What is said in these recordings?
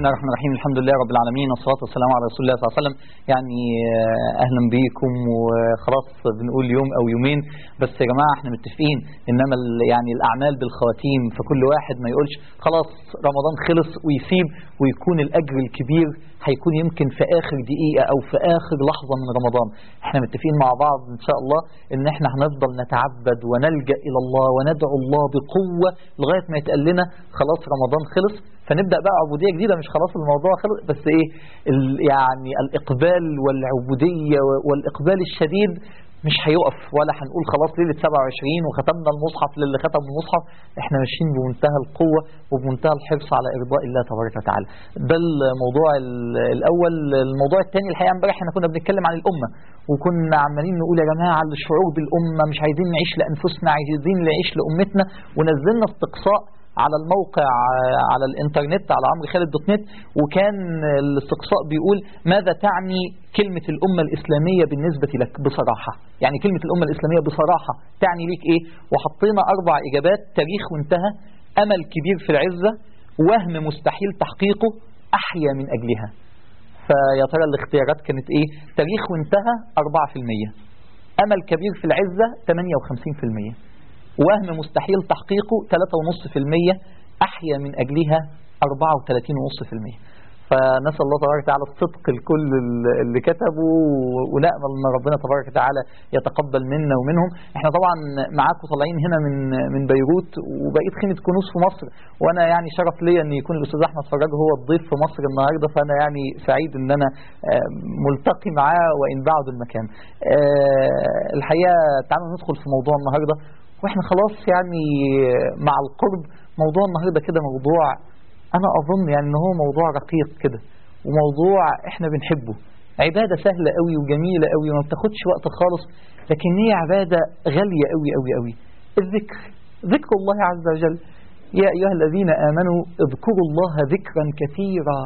الله الرحمن الرحيم الحمد لله رب العالمين والصلاة والسلام على رسول الله صلى الله عليه وسلم يعني آه، أهلا بيكم وخلاص بنقول يوم أو يومين بس يا جماعة احنا متفقين إنما ال- يعني الأعمال بالخواتيم فكل واحد ما يقولش خلاص رمضان خلص ويسيب ويكون الأجر الكبير هيكون يمكن في آخر دقيقة أو في آخر لحظة من رمضان احنا متفقين مع بعض إن شاء الله إن احنا هنفضل نتعبد ونلجأ إلى الله وندعو الله بقوة لغاية ما يتقال لنا خلاص رمضان خلص فنبدأ بقى عبودية جديدة مش خلاص الموضوع خلص بس ايه ال- يعني الإقبال والعبودية والإقبال الشديد مش هيقف ولا هنقول خلاص ليلة 27 وختمنا المصحف للي ختم المصحف احنا ماشيين بمنتهى القوة وبمنتهى الحرص على إرضاء الله تبارك وتعالى ده الموضوع ال- الأول الموضوع الثاني الحقيقة امبارح احنا كنا بنتكلم عن الأمة وكنا عمالين نقول يا جماعة الشعور بالأمة مش عايزين نعيش لأنفسنا عايزين نعيش لأمتنا ونزلنا استقصاء على الموقع آه، على الانترنت على عمرو خالد دوت نت وكان الاستقصاء بيقول ماذا تعني كلمة الأمة الإسلامية بالنسبة لك بصراحة يعني كلمة الأمة الإسلامية بصراحة تعني ليك إيه وحطينا أربع إجابات تاريخ وانتهى أمل كبير في العزة وهم مستحيل تحقيقه أحيا من أجلها فيا ترى الاختيارات كانت إيه تاريخ وانتهى 4% أمل كبير في العزة 58% وهم مستحيل تحقيقه 3.5% أحيا من أجلها 34.5% فنسأل الله تبارك وتعالى الصدق لكل ال- اللي كتبوا و- ونأمل أن ربنا تبارك وتعالى يتقبل منا ومنهم احنا طبعا معاكم طالعين هنا من من بيروت وبقيت خيمة كنوز في مصر وانا يعني شرف ليا ان يكون الاستاذ احمد فراج هو الضيف في مصر النهارده فانا يعني سعيد ان انا آه، ملتقي معاه وان بعد المكان آه، الحقيقة تعالوا ندخل في موضوع النهارده واحنا خلاص يعني مع القرب موضوع النهارده كده موضوع انا اظن يعني ان هو موضوع رقيق كده وموضوع احنا بنحبه عبادة سهلة قوي وجميلة قوي وما بتاخدش وقت خالص لكن هي عبادة غالية قوي قوي قوي الذكر ذكر الله عز وجل يا أيها الذين آمنوا اذكروا الله ذكرا كثيرا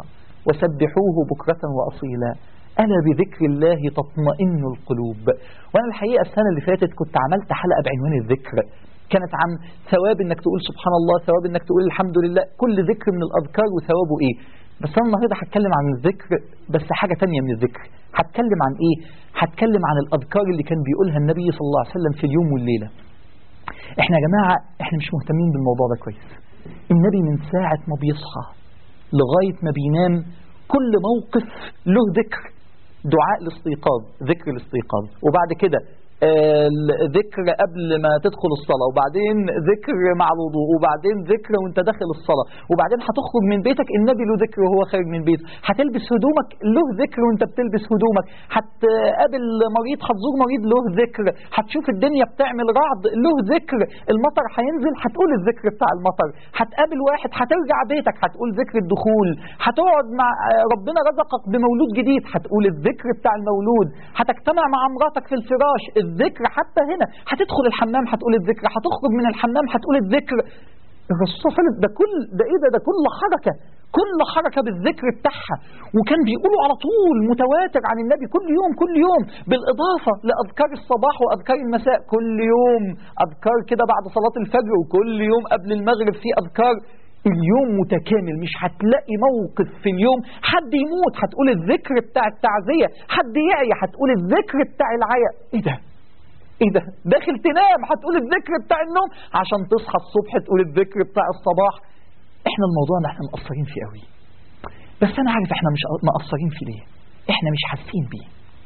وسبحوه بكرة وأصيلا ألا بذكر الله تطمئن القلوب وأنا الحقيقة السنة اللي فاتت كنت عملت حلقة بعنوان الذكر كانت عن ثواب انك تقول سبحان الله ثواب انك تقول الحمد لله كل ذكر من الأذكار وثوابه ايه بس انا النهارده هتكلم عن الذكر بس حاجة تانية من الذكر هتكلم عن ايه هتكلم عن الأذكار اللي كان بيقولها النبي صلى الله عليه وسلم في اليوم والليلة احنا يا جماعة احنا مش مهتمين بالموضوع ده كويس النبي من ساعة ما بيصحى لغاية ما بينام كل موقف له ذكر دعاء الاستيقاظ ذكر الاستيقاظ وبعد كده آه، ذكر قبل ما تدخل الصلاة وبعدين ذكر مع الوضوء وبعدين ذكر وانت داخل الصلاة وبعدين هتخرج من بيتك النبي له ذكر وهو خارج من بيته هتلبس هدومك له ذكر وانت بتلبس هدومك هتقابل مريض هتزور مريض له ذكر هتشوف الدنيا بتعمل رعد له ذكر المطر هينزل هتقول الذكر بتاع المطر هتقابل واحد هترجع بيتك هتقول ذكر الدخول هتقعد مع آه، ربنا رزقك بمولود جديد هتقول الذكر بتاع المولود هتجتمع مع مراتك في الفراش الذكر حتى هنا هتدخل الحمام هتقول الذكر هتخرج من الحمام هتقول الذكر الرسول صلى الله عليه وسلم ده كل ده ايه ده ده كل حركة كل حركة بالذكر بتاعها وكان بيقولوا على طول متواتر عن النبي كل يوم كل يوم بالإضافة لأذكار الصباح وأذكار المساء كل يوم أذكار كده بعد صلاة الفجر وكل يوم قبل المغرب في أذكار اليوم متكامل مش هتلاقي موقف في اليوم حد يموت هتقول الذكر بتاع التعزية حد يعي هتقول الذكر بتاع العيا ايه ده ايه ده داخل تنام هتقول الذكر بتاع النوم عشان تصحى الصبح تقول الذكر بتاع الصباح احنا الموضوع ده احنا مقصرين فيه قوي بس انا عارف احنا مش مقصرين فيه ليه احنا مش حاسين بيه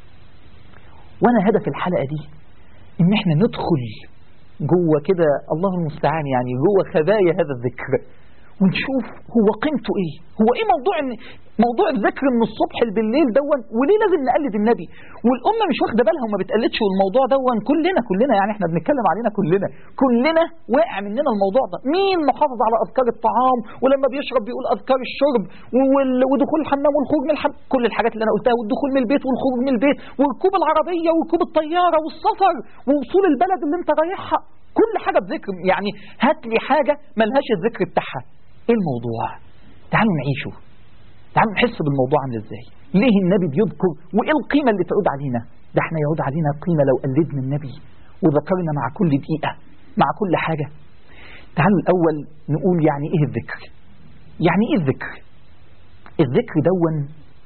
وانا هدف الحلقة دي ان احنا ندخل جوه كده الله المستعان يعني جوه خبايا هذا الذكر ونشوف هو قيمته ايه هو ايه موضوع ان موضوع الذكر من الصبح بالليل دون وليه لازم نقلد النبي والامه مش واخده بالها وما بتقلدش والموضوع دون كلنا كلنا يعني احنا بنتكلم علينا كلنا كلنا واقع مننا الموضوع ده مين محافظ على اذكار الطعام ولما بيشرب بيقول اذكار الشرب وال- ودخول الحمام والخروج من الحمام كل الحاجات اللي انا قلتها والدخول من البيت والخروج من البيت وركوب العربيه وركوب الطياره والسفر ووصول البلد اللي انت رايحها كل حاجه بذكر يعني هات لي حاجه ملهاش الذكر بتاعها ايه الموضوع تعالوا نعيشه تعالوا نحس بالموضوع عامل ازاي ليه النبي بيذكر وايه القيمه اللي تعود علينا ده احنا يعود علينا قيمه لو قلدنا النبي وذكرنا مع كل دقيقه مع كل حاجه تعالوا الاول نقول يعني ايه الذكر يعني ايه الذكر الذكر دون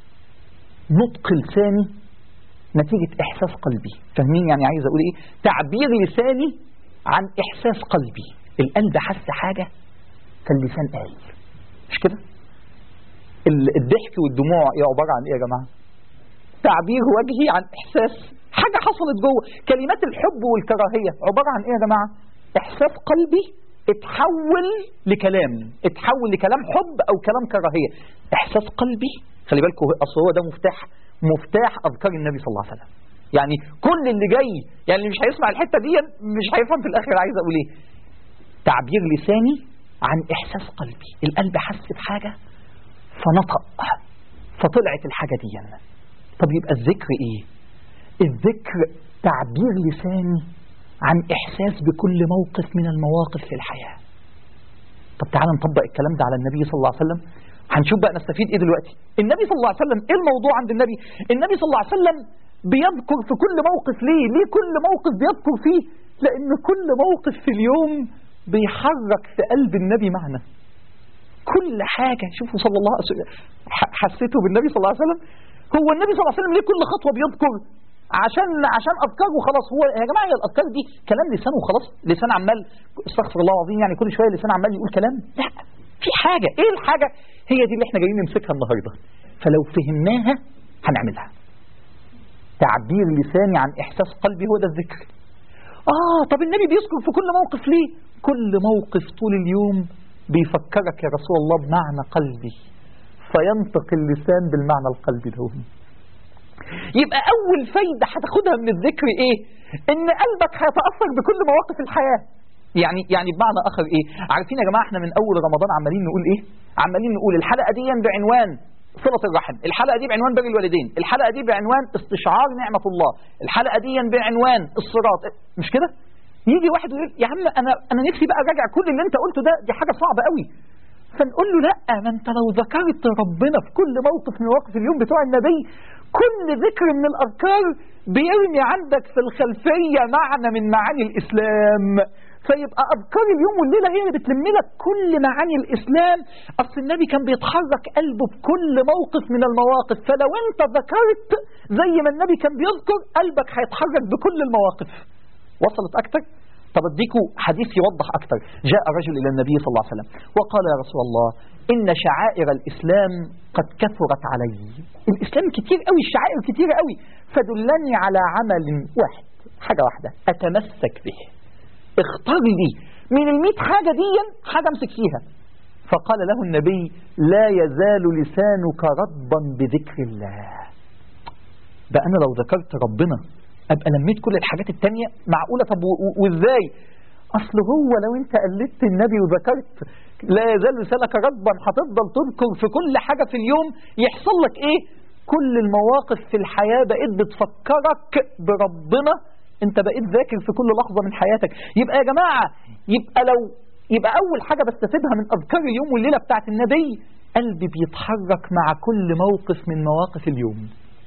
نطق لساني نتيجة إحساس قلبي فاهمين يعني عايز أقول إيه تعبير لساني عن إحساس قلبي القلب حس حاجة فاللسان قال مش كده ال- الضحك والدموع ايه عبارة عن ايه يا جماعة تعبير وجهي عن احساس حاجة حصلت جوه كلمات الحب والكراهية عبارة عن ايه يا جماعة احساس قلبي اتحول لكلام اتحول لكلام حب او كلام كراهية احساس قلبي خلي بالكم اصل هو ده مفتاح مفتاح اذكار النبي صلى الله عليه وسلم يعني كل اللي جاي يعني اللي مش هيسمع الحتة دي مش هيفهم في الاخر عايز اقول ايه تعبير لساني عن احساس قلبي القلب حس بحاجة فنطق فطلعت الحاجة دي طب يبقى الذكر ايه الذكر تعبير لساني عن احساس بكل موقف من المواقف في الحياة طب تعالى نطبق الكلام ده على النبي صلى الله عليه وسلم هنشوف بقى نستفيد ايه دلوقتي النبي صلى الله عليه وسلم ايه الموضوع عند النبي النبي صلى الله عليه وسلم بيذكر في كل موقف ليه ليه كل موقف بيذكر فيه لان كل موقف في اليوم بيحرك في قلب النبي معنى كل حاجة شوفوا صلى الله عليه وسلم ح- حسيته بالنبي صلى الله عليه وسلم هو النبي صلى الله عليه وسلم ليه كل خطوة بيذكر عشان عشان اذكار وخلاص هو يا جماعه هي الاذكار دي كلام لسان وخلاص لسان عمال استغفر الله العظيم يعني كل شويه لسان عمال يقول كلام لا في حاجه ايه الحاجه هي دي اللي احنا جايين نمسكها النهارده فلو فهمناها هنعملها تعبير لساني عن احساس قلبي هو ده الذكر اه طب النبي بيذكر في كل موقف ليه كل موقف طول اليوم بيفكرك يا رسول الله بمعنى قلبي فينطق اللسان بالمعنى القلبي ده يبقى أول فايدة هتاخدها من الذكر إيه؟ إن قلبك هيتأثر بكل مواقف الحياة. يعني يعني بمعنى آخر إيه؟ عارفين يا جماعة إحنا من أول رمضان عمالين نقول إيه؟ عمالين نقول الحلقة دي بعنوان صلة الرحم، الحلقة دي بعنوان بر الوالدين، الحلقة دي بعنوان استشعار نعمة الله، الحلقة دي بعنوان الصراط، مش كده؟ يجي واحد ويقول يا عم أنا أنا نفسي بقى راجع كل اللي أنت قلته ده دي حاجة صعبة قوي. فنقول له لا ما انت لو ذكرت ربنا في كل موقف من مواقف اليوم بتوع النبي كل ذكر من الأذكار بيرمي عندك في الخلفية معنى من معاني الإسلام فيبقى أذكار اليوم والليلة هي اللي بتلم لك كل معاني الإسلام أصل النبي كان بيتحرك قلبه بكل موقف من المواقف فلو أنت ذكرت زي ما النبي كان بيذكر قلبك هيتحرك بكل المواقف وصلت أكتر؟ طب اديكوا حديث يوضح أكتر جاء رجل إلى النبي صلى الله عليه وسلم وقال يا رسول الله إن شعائر الإسلام قد كثرت علي الإسلام كتير قوي الشعائر كتير قوي فدلني على عمل واحد حاجة واحدة أتمسك به اختار لي من المئة حاجة دي حاجة امسك فيها فقال له النبي لا يزال لسانك رطبا بذكر الله ده أنا لو ذكرت ربنا أبقى لميت كل الحاجات التانية معقولة طب و- و- وإزاي أصل هو لو أنت قلدت النبي وذكرت لا يزال لسانك رطبا هتفضل تذكر في كل حاجة في اليوم يحصل لك إيه كل المواقف في الحياة بقيت بتفكرك بربنا انت بقيت ذاكر في كل لحظة من حياتك يبقى يا جماعة يبقى لو يبقى أول حاجة بستفيدها من أذكار اليوم والليلة بتاعت النبي قلبي بيتحرك مع كل موقف من مواقف اليوم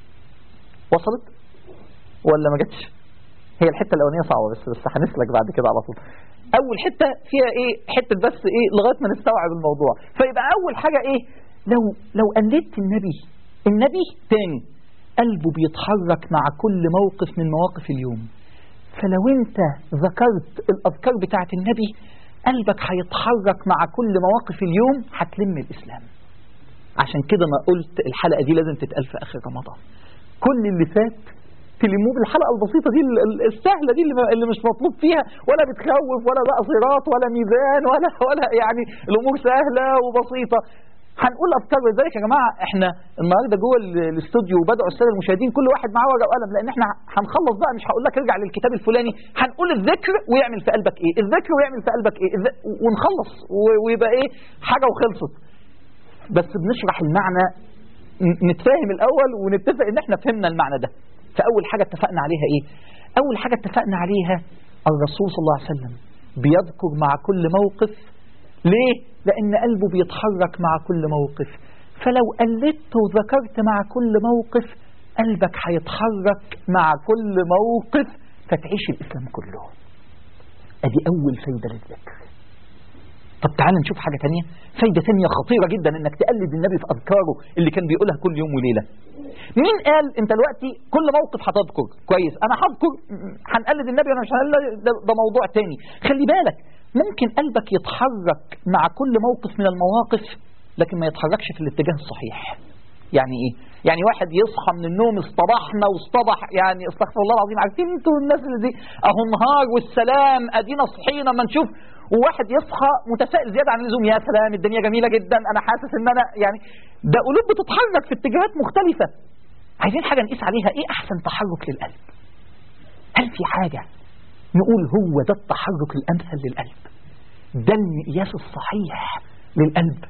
وصلت ولا ما جاتش هي الحتة الأولانية صعبة بس بس هنسلك بعد كده على طول أول حتة فيها إيه حتة بس إيه لغاية ما نستوعب الموضوع فيبقى أول حاجة إيه لو لو قلدت النبي النبي تاني قلبه بيتحرك مع كل موقف من مواقف اليوم فلو انت ذكرت الأذكار بتاعت النبي قلبك هيتحرك مع كل مواقف اليوم هتلم الإسلام عشان كده ما قلت الحلقة دي لازم تتقال في آخر رمضان كل اللي فات تلموه بالحلقة البسيطة دي ال- ال- السهلة دي اللي, ما- اللي مش مطلوب فيها ولا بتخوف ولا بقى صراط ولا ميزان ولا ولا يعني الأمور سهلة وبسيطة هنقول أفكار ولذلك يا جماعة احنا النهارده جوه ال- الاستوديو وبدأوا السادة المشاهدين كل واحد معاه ورقة وقلم لأن احنا هنخلص بقى مش هقول لك ارجع للكتاب الفلاني هنقول الذكر ويعمل في قلبك ايه الذكر ويعمل في قلبك ايه الذ- ونخلص و- ويبقى ايه حاجة وخلصت بس بنشرح المعنى ن- نتفاهم الأول ونتفق إن إحنا فهمنا المعنى ده فأول حاجة اتفقنا عليها إيه؟ أول حاجة اتفقنا عليها الرسول صلى الله عليه وسلم بيذكر مع كل موقف ليه؟ لأن قلبه بيتحرك مع كل موقف فلو قلدت وذكرت مع كل موقف قلبك هيتحرك مع كل موقف فتعيش الإسلام كله أدي أول فايدة للذكر طب تعال نشوف حاجة تانية فايدة تانية خطيرة جدا انك تقلد النبي في اذكاره اللي كان بيقولها كل يوم وليلة مين قال انت دلوقتي كل موقف هتذكر كويس انا هذكر م- هنقلد النبي انا مش هنقلد ده, ده موضوع تاني خلي بالك ممكن قلبك يتحرك مع كل موقف من المواقف لكن ما يتحركش في الاتجاه الصحيح يعني ايه يعني واحد يصحى من النوم اصطبحنا واصطبح يعني استغفر الله العظيم عارفين انتوا الناس اللي دي اهو نهار والسلام ادينا صحينا ما نشوف وواحد يصحى متفائل زياده عن اللزوم يا سلام الدنيا جميله جدا انا حاسس ان انا يعني ده قلوب بتتحرك في اتجاهات مختلفه عايزين حاجه نقيس عليها ايه احسن تحرك للقلب هل في حاجه نقول هو ده التحرك الامثل للقلب ده المقياس الصحيح للقلب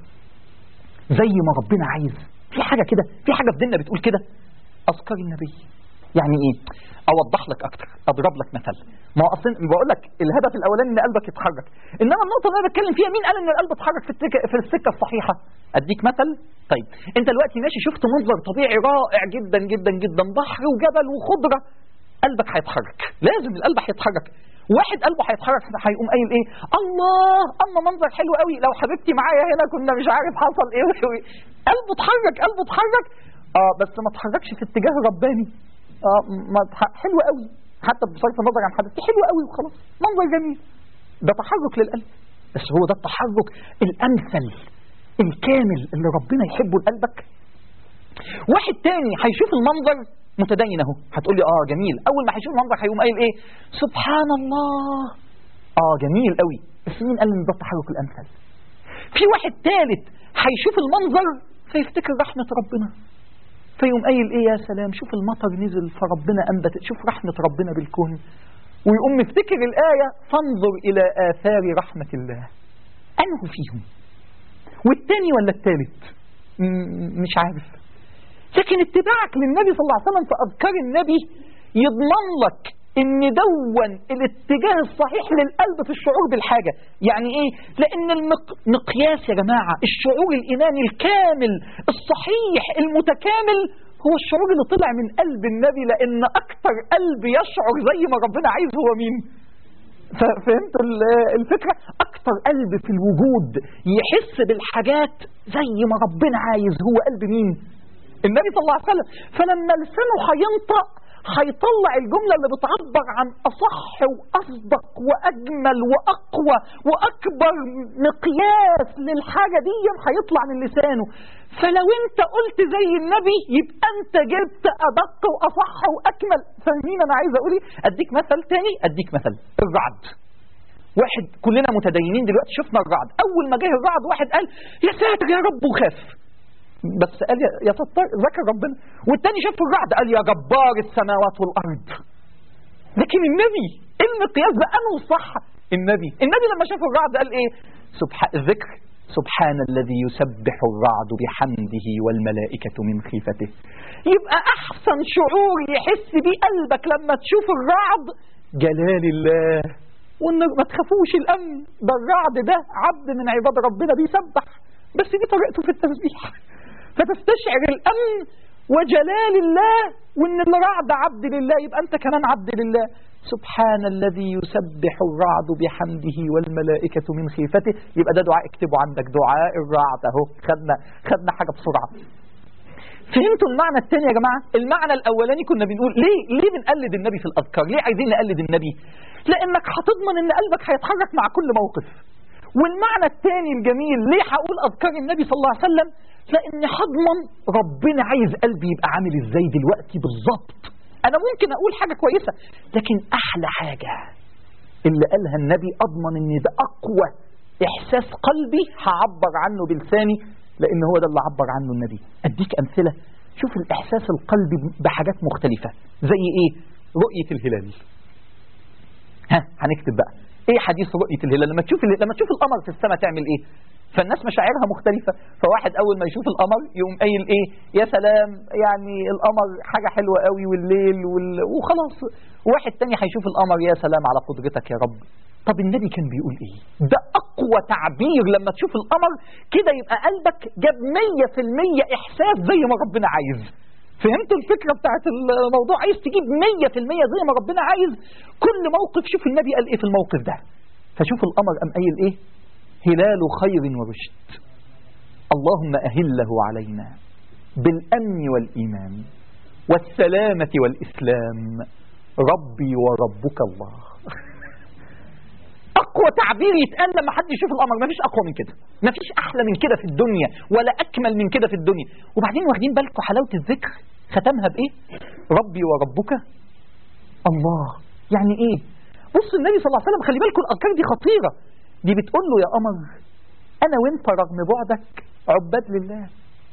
زي ما ربنا عايز في حاجة كده في حاجة في ديننا بتقول كده أذكار النبي يعني إيه أوضح لك أكتر أضرب لك مثل ما هو أصلا بقول لك الهدف الأولاني إن قلبك يتحرك إنما النقطة اللي أنا بتكلم فيها مين قال إن القلب اتحرك في السكة في السكة الصحيحة أديك مثل طيب أنت دلوقتي ماشي شفت منظر طبيعي رائع جدا جدا جدا بحر وجبل وخضرة قلبك هيتحرك لازم القلب هيتحرك واحد قلبه هيتحرك هيقوم قايل ايه الله اما منظر حلو قوي لو حبيبتي معايا هنا كنا مش عارف حصل ايه وإيه. قلبه اتحرك قلبه اتحرك اه بس ما اتحركش في اتجاه رباني اه ما اتح- حلو قوي حتى بصرف النظر عن حبيبتي حلو قوي وخلاص منظر جميل ده تحرك للقلب بس هو ده التحرك الامثل الكامل اللي ربنا يحبه لقلبك واحد تاني هيشوف المنظر متدين اهو هتقول لي اه جميل اول ما هيشوف المنظر هيقوم قايل ايه سبحان الله اه جميل قوي بس مين قال ان ده التحرك الامثل في واحد ثالث هيشوف المنظر فيفتكر رحمة ربنا فيقوم قايل ايه يا سلام شوف المطر نزل فربنا انبت شوف رحمة ربنا بالكون ويقوم مفتكر الآية فانظر إلى آثار رحمة الله أنه فيهم والتاني ولا التالت م- مش عارف لكن اتباعك للنبي صلى الله عليه وسلم في أذكار النبي يضمن لك ان دون الاتجاه الصحيح للقلب في الشعور بالحاجة يعني ايه لان المقياس يا جماعة الشعور الايماني الكامل الصحيح المتكامل هو الشعور اللي طلع من قلب النبي لان اكتر قلب يشعر زي ما ربنا عايز هو مين ف- فهمتوا ال- الفكرة أكتر قلب في الوجود يحس بالحاجات زي ما ربنا عايز هو قلب مين النبي صلى الله عليه وسلم فلما لسانه هينطق هيطلع الجملة اللي بتعبر عن أصح وأصدق وأجمل وأقوى وأكبر مقياس للحاجة دي هيطلع من لسانه فلو أنت قلت زي النبي يبقى أنت جبت أدق وأصح وأكمل فاهمين أنا عايز أقول إيه؟ أديك مثل تاني أديك مثل الرعد واحد كلنا متدينين دلوقتي شفنا الرعد أول ما جه الرعد واحد قال يا ساتر يا رب وخاف بس قال يا- يا ستار ذكر ربنا والتاني شاف الرعد قال يا جبار السماوات والارض لكن النبي ايه المقياس ده انه صح النبي النبي لما شاف الرعد قال ايه سبحان الذكر سبحان الذي يسبح الرعد بحمده والملائكة من خيفته يبقى أحسن شعور يحس بيه قلبك لما تشوف الرعد جلال الله وإن ما تخافوش الأمن ده الرعد ده عبد من عباد ربنا بيسبح بس دي طريقته في التسبيح فتستشعر الأمن وجلال الله وإن الرعد عبد لله يبقى أنت كمان عبد لله سبحان الذي يسبح الرعد بحمده والملائكة من خيفته يبقى ده دعاء اكتبه عندك دعاء الرعد اهو خدنا خدنا حاجة بسرعة فهمتوا المعنى الثاني يا جماعة المعنى الأولاني كنا بنقول ليه ليه بنقلد النبي في الأذكار ليه عايزين نقلد النبي لأنك هتضمن إن قلبك هيتحرك مع كل موقف والمعنى الثاني الجميل ليه هقول أذكار النبي صلى الله عليه وسلم لأن هضمن ربنا عايز قلبي يبقى عامل إزاي دلوقتي بالظبط أنا ممكن أقول حاجة كويسة لكن أحلى حاجة اللي قالها النبي أضمن إن ده أقوى إحساس قلبي هعبر عنه بلساني لأن هو ده اللي عبر عنه النبي أديك أمثلة شوف الإحساس القلبي بحاجات مختلفة زي إيه رؤية الهلال ها هنكتب بقى ايه حديث رؤية الهلال لما تشوف لما تشوف القمر في السماء تعمل ايه فالناس مشاعرها مختلفة فواحد اول ما يشوف القمر يقوم قايل ايه يا سلام يعني القمر حاجة حلوة قوي والليل وال... وخلاص واحد تاني هيشوف القمر يا سلام على قدرتك يا رب طب النبي كان بيقول ايه ده اقوى تعبير لما تشوف القمر كده يبقى قلبك جاب 100% احساس زي ما ربنا عايز فهمتوا الفكرة بتاعت الموضوع عايز تجيب 100% زي ما ربنا عايز كل موقف شوف النبي قال ايه في الموقف ده فشوف القمر قام قايل ايه هلال خير ورشد اللهم أهله علينا بالأمن والإيمان والسلامة والإسلام ربي وربك الله أقوى تعبير يتقال لما حد يشوف القمر مفيش أقوى من كده مفيش أحلى من كده في الدنيا ولا أكمل من كده في الدنيا وبعدين واخدين بالكم حلاوة الذكر ختمها بإيه ربي وربك الله يعني إيه بص النبي صلى الله عليه وسلم خلي بالكم الأذكار دي خطيرة دي بتقول له يا قمر أنا وأنت رغم بعدك عباد لله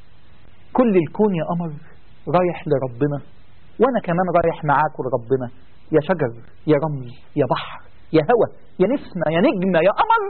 كل الكون يا قمر رايح لربنا وأنا كمان رايح معاك لربنا يا شجر يا رمل يا بحر يا هوى يا نسمة يا نجمة يا قمر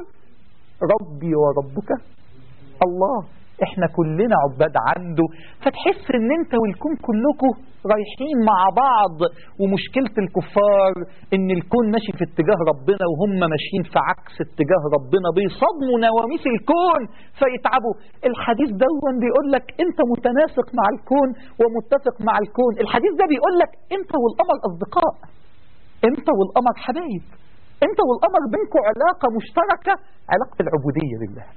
ربي وربك الله احنا كلنا عباد عنده فتحس ان انت والكون كلكم رايحين مع بعض ومشكلة الكفار ان الكون ماشي في اتجاه ربنا وهم ماشيين في عكس اتجاه ربنا بيصدموا نواميس الكون فيتعبوا الحديث دون بيقول لك انت متناسق مع الكون ومتفق مع الكون الحديث ده بيقول لك انت والقمر اصدقاء انت والقمر حبايب انت والقمر بينكم علاقة مشتركة علاقة العبودية لله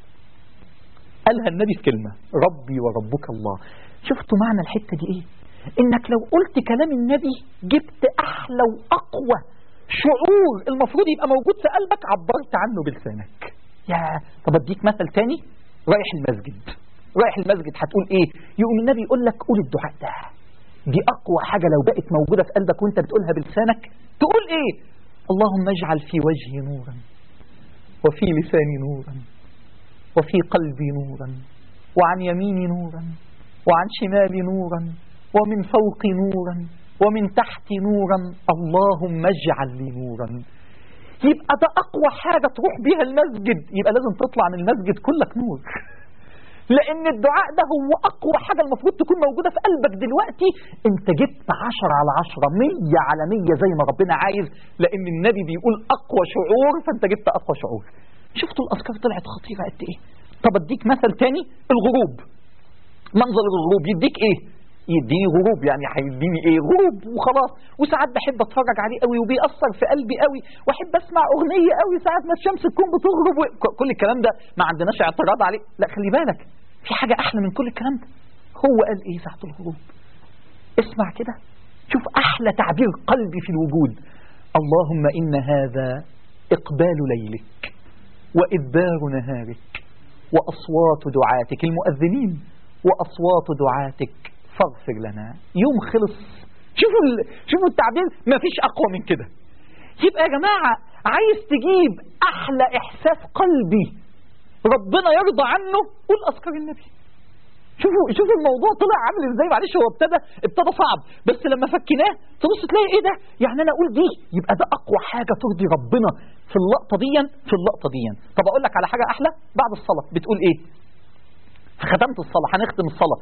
قالها النبي في كلمة ربي وربك الله شفتوا معنى الحتة دي ايه انك لو قلت كلام النبي جبت احلى واقوى شعور المفروض يبقى موجود في قلبك عبرت عنه بلسانك يا طب اديك مثل تاني رايح المسجد رايح المسجد هتقول ايه يقوم النبي يقول لك قول الدعاء ده دي اقوى حاجة لو بقت موجودة في قلبك وانت بتقولها بلسانك تقول ايه اللهم اجعل في وجهي نورا وفي لساني نورا وفي قلبي نورا وعن يميني نورا وعن شمالي نورا ومن فوقي نورا ومن تحتي نورا اللهم اجعل لي نورا يبقى ده أقوى حاجة تروح بيها المسجد يبقى لازم تطلع من المسجد كلك نور لأن الدعاء ده هو أقوى حاجة المفروض تكون موجودة في قلبك دلوقتي أنت جبت عشرة على عشرة مية على مية زي ما ربنا عايز لأن النبي بيقول أقوى شعور فأنت جبت أقوى شعور شفتوا الأذكار طلعت خطيرة قد إيه طب أديك مثل تاني الغروب منظر الغروب يديك إيه يديني غروب يعني هيديني ايه غروب وخلاص وساعات بحب اتفرج عليه قوي وبيأثر في قلبي قوي واحب اسمع اغنيه قوي ساعات ما الشمس تكون بتغرب و... كل الكلام ده ما عندناش اعتراض عليه لا خلي بالك في حاجه احلى من كل الكلام ده هو قال ايه ساعه الغروب اسمع كده شوف احلى تعبير قلبي في الوجود اللهم ان هذا اقبال ليلك وادبار نهارك واصوات دعاتك المؤذنين واصوات دعاتك فاغفر لنا يوم خلص شوفوا ال... شوفوا التعبير ما فيش اقوى من كده يبقى يا جماعه عايز تجيب احلى احساس قلبي ربنا يرضى عنه قول اذكار النبي شوفوا شوفوا الموضوع طلع عامل ازاي معلش هو ابتدى ابتدى صعب بس لما فكناه تبص تلاقي ايه ده يعني انا اقول دي يبقى ده اقوى حاجه ترضي ربنا في اللقطه دي في اللقطه دي طب اقول لك على حاجه احلى بعد الصلاه بتقول ايه ختمت الصلاه هنختم الصلاه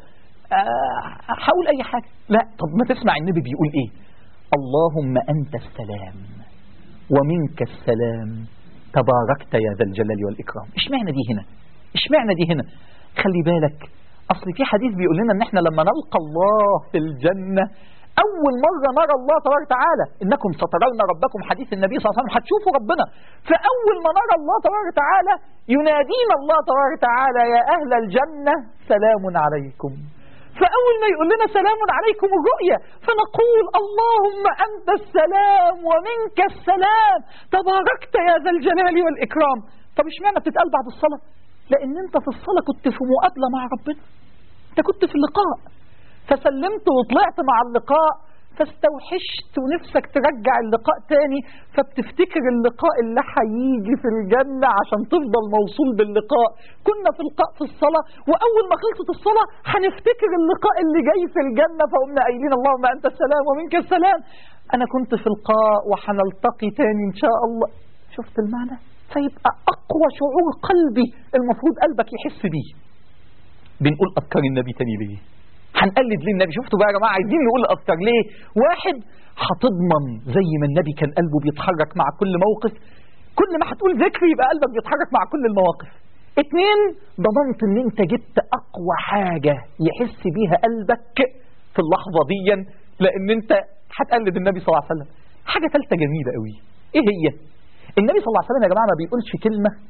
هقول اي حاجة لا طب ما تسمع النبي بيقول ايه اللهم انت السلام ومنك السلام تباركت يا ذا الجلال والإكرام اشمعنى دي هنا اشمعنى دي هنا خلي بالك اصل في حديث بيقول لنا ان احنا لما نلقى الله في الجنة اول مرة نرى الله تبارك وتعالى انكم سترون ربكم حديث النبي صلى الله عليه وسلم هتشوفوا ربنا فاول ما نرى الله تبارك وتعالى ينادينا الله تبارك وتعالى يا اهل الجنة سلام عليكم فأول ما يقول لنا سلام عليكم الرؤية فنقول اللهم أنت السلام ومنك السلام تباركت يا ذا الجلال والإكرام طب اشمعنى بتتقال بعد الصلاة لأن أنت في الصلاة كنت في مقابلة مع ربنا أنت كنت في اللقاء فسلمت وطلعت مع اللقاء فاستوحشت ونفسك ترجع اللقاء تاني فبتفتكر اللقاء اللي هيجي في الجنة عشان تفضل موصول باللقاء كنا في اللقاء في الصلاة وأول ما خلصت الصلاة هنفتكر اللقاء اللي جاي في الجنة فقمنا قايلين اللهم أنت السلام ومنك السلام أنا كنت في اللقاء وهنلتقي تاني إن شاء الله شفت المعنى فيبقى أقوى شعور قلبي المفروض قلبك يحس بيه بنقول أذكار النبي تاني ليه هنقلد ليه النبي شفتوا بقى يا جماعه عايزين نقول اكتر ليه واحد هتضمن زي ما النبي كان قلبه بيتحرك مع كل موقف كل ما هتقول ذكر يبقى قلبك بيتحرك مع كل المواقف اتنين ضمنت ان انت جبت اقوى حاجة يحس بيها قلبك في اللحظة دي لان انت هتقلد النبي صلى الله عليه وسلم حاجة ثالثة جميلة قوي ايه هي النبي صلى الله عليه وسلم يا جماعة ما بيقولش كلمة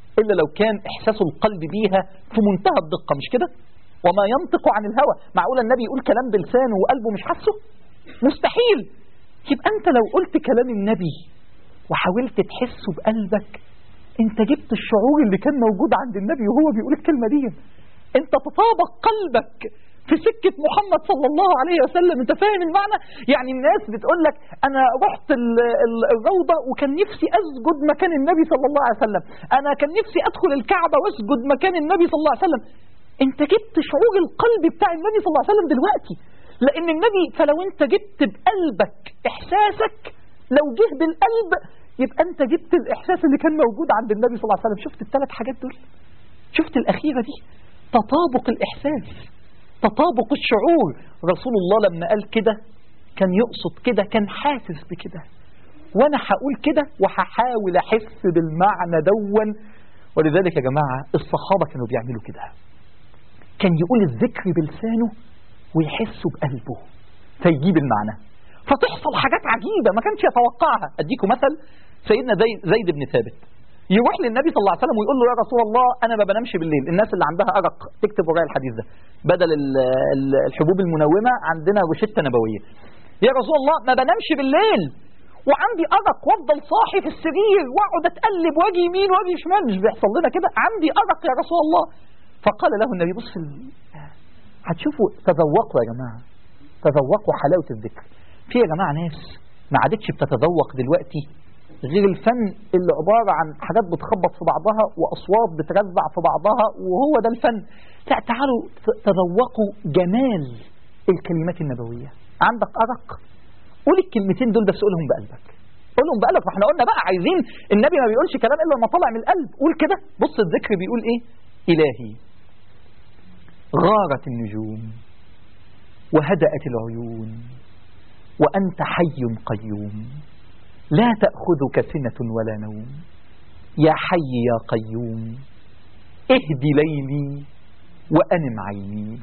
إلا لو كان إحساس القلب بيها في منتهى الدقة مش كده وما ينطق عن الهوى معقول النبي يقول كلام بلسانه وقلبه مش حاسه مستحيل يبقى أنت لو قلت كلام النبي وحاولت تحسه بقلبك انت جبت الشعور اللي كان موجود عند النبي وهو بيقول الكلمة دي انت تطابق قلبك في سكة محمد صلى الله عليه وسلم انت فاهم المعنى يعني الناس بتقول لك انا رحت ال- ال- الروضة وكان نفسي اسجد مكان النبي صلى الله عليه وسلم انا كان نفسي ادخل الكعبة واسجد مكان النبي صلى الله عليه وسلم انت جبت شعور القلب بتاع النبي صلى الله عليه وسلم دلوقتي لان النبي فلو انت جبت بقلبك احساسك لو جه بالقلب يبقى انت جبت الاحساس اللي كان موجود عند النبي صلى الله عليه وسلم شفت الثلاث حاجات دول شفت الاخيره دي تطابق الاحساس تطابق الشعور رسول الله لما قال كده كان يقصد كده كان حاسس بكده وانا هقول كده وهحاول احس بالمعنى دون ولذلك يا جماعه الصحابه كانوا بيعملوا كده كان يقول الذكر بلسانه ويحسه بقلبه فيجيب المعنى فتحصل حاجات عجيبة ما كانش يتوقعها أديكم مثل سيدنا زيد, زيد بن ثابت يروح للنبي صلى الله عليه وسلم ويقول له يا رسول الله أنا ما بنامش بالليل الناس اللي عندها أرق تكتب ورايا الحديث ده بدل ال- ال- الحبوب المنومة عندنا روشتة نبوية يا رسول الله ما بنامش بالليل وعندي أرق وافضل صاحي في السرير واقعد اتقلب واجي يمين واجي شمال مش بيحصل لنا كده عندي أرق يا رسول الله فقال له النبي بص ال- هتشوفوا تذوقوا يا جماعة تذوقوا حلاوة الذكر في يا جماعة ناس ما عادتش بتتذوق دلوقتي غير الفن اللي عبارة عن حاجات بتخبط في بعضها وأصوات بترزع في بعضها وهو ده الفن لا تعالوا ت- تذوقوا جمال الكلمات النبوية عندك أرق قول الكلمتين دول بس قولهم بقلبك قولهم بقلبك ما احنا قلنا بقى عايزين النبي ما بيقولش كلام إلا لما طلع من القلب قول كده بص الذكر بيقول إيه إلهي غارت النجوم وهدأت العيون وأنت حي قيوم لا تأخذك سنة ولا نوم يا حي يا قيوم اهد ليلي وأنم عيني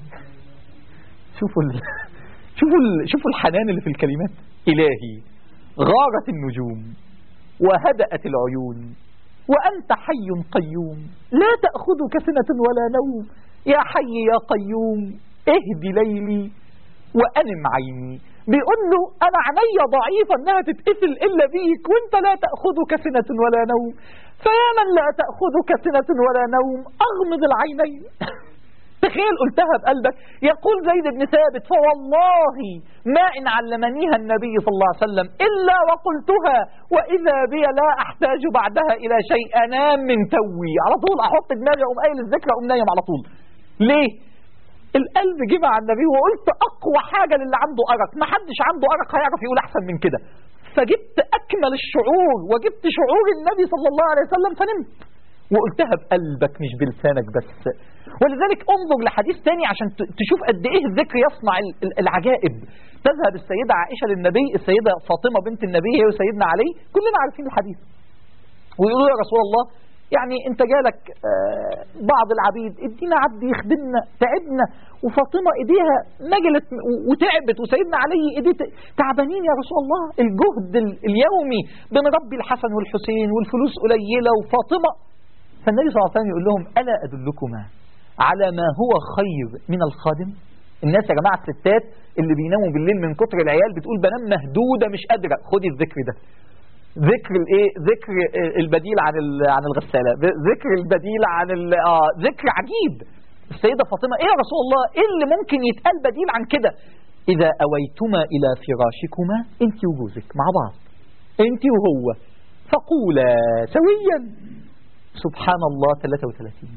شوفوا ال... شوفوا ال... شوفوا الحنان اللي في الكلمات إلهي غارت النجوم وهدأت العيون وأنت حي قيوم لا تأخذك سنة ولا نوم يا حي يا قيوم اهد ليلي وأنم عيني بيقول له أنا عيني ضعيفة أنها تتقفل إلا بيك وأنت لا تأخذك سنة ولا نوم فيا من لا تأخذك سنة ولا نوم أغمض العينين تخيل قلتها بقلبك يقول زيد بن ثابت فوالله ما إن علمنيها النبي صلى الله عليه وسلم إلا وقلتها وإذا بي لا أحتاج بعدها إلى شيء أنام من توي على طول أحط دماغي أقوم قايل الذكر أقوم نايم على طول ليه القلب جه مع النبي وقلت اقوى حاجه للي عنده ارق ما حدش عنده ارق هيعرف يقول احسن من كده فجبت اكمل الشعور وجبت شعور النبي صلى الله عليه وسلم فنمت وقلتها بقلبك مش بلسانك بس ولذلك انظر لحديث تاني عشان ت- تشوف قد ايه الذكر يصنع ال- ال- العجائب تذهب السيدة عائشة للنبي السيدة فاطمة بنت النبي هي وسيدنا علي كلنا عارفين الحديث ويقولوا يا رسول الله يعني انت جالك آه، بعض العبيد ادينا عبد يخدمنا تعبنا وفاطمة ايديها نجلت و- وتعبت وسيدنا علي ايديه ت- تعبانين يا رسول الله الجهد ال- اليومي بنربي الحسن والحسين والفلوس قليلة وفاطمة فالنبي صلى الله عليه وسلم يقول لهم ألا أدلكما على ما هو خير من الخادم الناس يا جماعة الستات اللي بيناموا بالليل من كتر العيال بتقول بنام مهدودة مش قادرة خدي الذكر ده ذكر الايه ذكر البديل عن ال- عن الغساله ب- ذكر البديل عن ال- اه ذكر عجيب السيده فاطمه ايه يا رسول الله ايه اللي ممكن يتقال بديل عن كده اذا اويتما الى فراشكما انت وجوزك مع بعض انت وهو فقولا سويا سبحان الله 33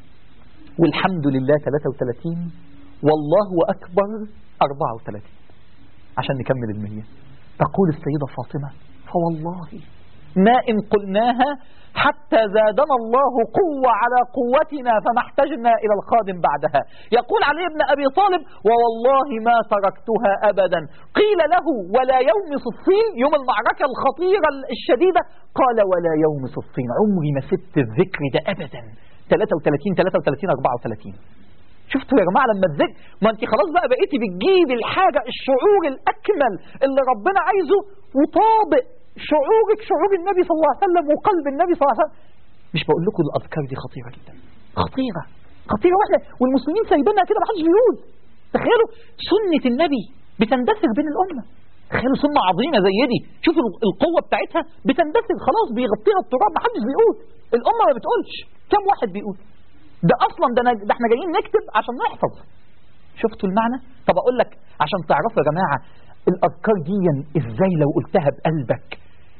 والحمد لله 33 والله اكبر 34 عشان نكمل المية تقول السيدة فاطمة فوالله ما إن قلناها حتى زادنا الله قوة على قوتنا فما احتجنا إلى الخادم بعدها يقول علي بن أبي طالب ووالله ما تركتها أبدا قيل له ولا يوم صفين يوم المعركة الخطيرة الشديدة قال ولا يوم صفين عمري ما سبت الذكر ده أبدا 33 33 34 شفتوا يا جماعه لما تزج ما انت خلاص بقى بقيتي بتجيبي الحاجه الشعور الاكمل اللي ربنا عايزه وطابق شعورك شعور النبي صلى الله عليه وسلم وقلب النبي صلى الله عليه وسلم مش بقول لكم الاذكار دي خطيره جدا خطيره خطيره واحنا والمسلمين سايبينها كده ما حدش بيقول تخيلوا سنه النبي بتندثر بين الامه تخيلوا سنه عظيمه زي دي شوفوا القوه بتاعتها بتندثر خلاص بيغطيها التراب ما حدش بيقول الامه ما بتقولش كم واحد بيقول ده اصلا ده, أنا- ده احنا جايين نكتب عشان نحفظ شفتوا المعنى طب اقول لك عشان تعرفوا يا جماعه الاذكار دي ازاي لو قلتها بقلبك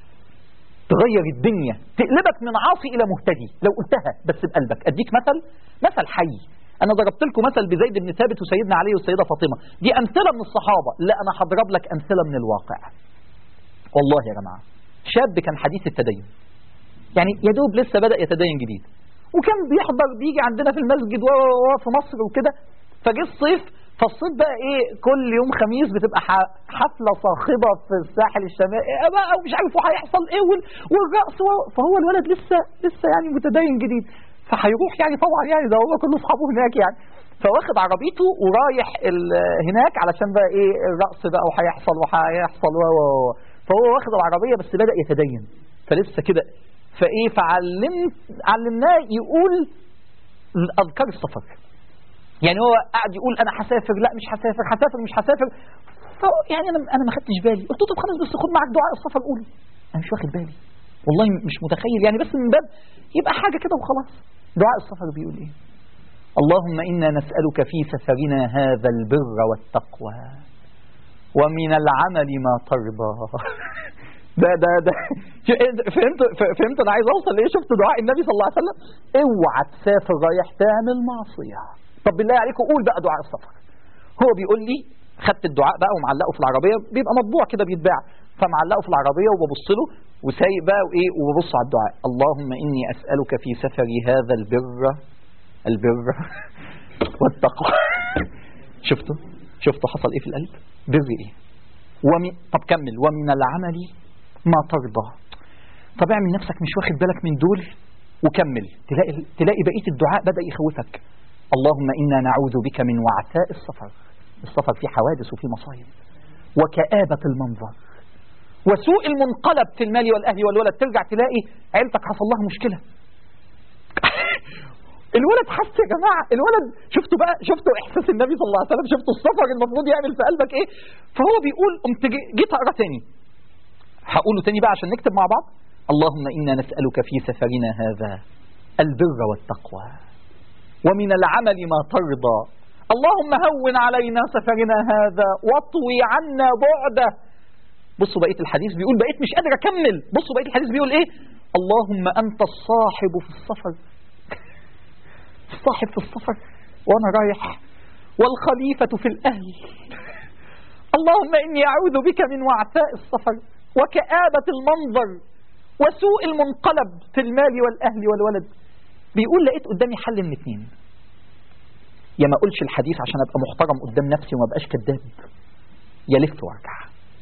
تغير الدنيا تقلبك من عاصي الى مهتدي لو قلتها بس بقلبك اديك مثل مثل حي انا ضربت لكم مثل بزيد بن ثابت وسيدنا علي والسيده فاطمه دي امثله من الصحابه لا انا هضرب لك امثله من الواقع والله يا جماعه شاب كان حديث التدين يعني يا دوب لسه بدا يتدين جديد وكان بيحضر بيجي عندنا في المسجد و و- و- في مصر وكده فجه الصيف فالصيف بقى ايه كل يوم خميس بتبقى ح- حفله صاخبه في الساحل الشمالي إيه بقى ومش عارف هيحصل ايه وال- والرقص و- فهو الولد لسه لسه يعني متدين جديد فهيروح يعني طبعا يعني ده هو كل اصحابه هناك يعني فواخد عربيته ورايح ال- هناك علشان بقى ايه الرقص بقى وهيحصل وهيحصل و و و. فهو واخد العربيه بس بدا يتدين فلسه كده فايه فعلمت علمناه يقول اذكار السفر يعني هو قاعد يقول انا هسافر لا مش هسافر هسافر مش هسافر ف- يعني انا انا ما خدتش بالي قلت له طب خلاص بس خد معاك دعاء السفر قول انا مش واخد بالي والله مش متخيل يعني بس من باب يبقى حاجه كده وخلاص دعاء السفر بيقول ايه اللهم انا نسالك في سفرنا هذا البر والتقوى ومن العمل ما ترضى ده ده ده فهمت فهمت انا عايز اوصل لايه شفت دعاء النبي صلى الله عليه وسلم اوعى تسافر رايح تعمل معصيه طب بالله عليكم قول بقى دعاء السفر هو بيقول لي خدت الدعاء بقى ومعلقه في العربيه بيبقى مطبوع كده بيتباع فمعلقه في العربيه وببص له وسايق بقى وايه وببص على الدعاء اللهم اني اسالك في سفري هذا البر البر والتقوى شفتوا شفتوا حصل ايه في القلب بر ايه ومن طب كمل ومن العمل ما ترضى طب اعمل نفسك مش واخد بالك من دول وكمل تلاقي تلاقي بقيه الدعاء بدا يخوفك اللهم انا نعوذ بك من وعثاء السفر السفر فيه حوادث وفيه مصايب وكآبة المنظر وسوء المنقلب في المال والاهل والولد ترجع تلاقي عيلتك حصل لها مشكله الولد حس يا جماعه الولد شفتوا بقى شفتوا احساس النبي صلى الله عليه وسلم شفتوا السفر المفروض يعمل في قلبك ايه فهو بيقول قمت جي- جيت اقرا تاني هقوله تاني بقى عشان نكتب مع بعض اللهم انا نسالك في سفرنا هذا البر والتقوى ومن العمل ما ترضى اللهم هون علينا سفرنا هذا واطوي عنا بعده بصوا بقيه الحديث بيقول بقيت مش قادر اكمل بصوا بقيه الحديث بيقول ايه اللهم انت الصاحب في السفر الصاحب في السفر وانا رايح والخليفة في الأهل اللهم إني أعوذ بك من وعثاء السفر وكآبة المنظر وسوء المنقلب في المال والأهل والولد بيقول لقيت قدامي حل من اتنين يا ما اقولش الحديث عشان ابقى محترم قدام نفسي وما ابقاش كذاب يا لفت وارجع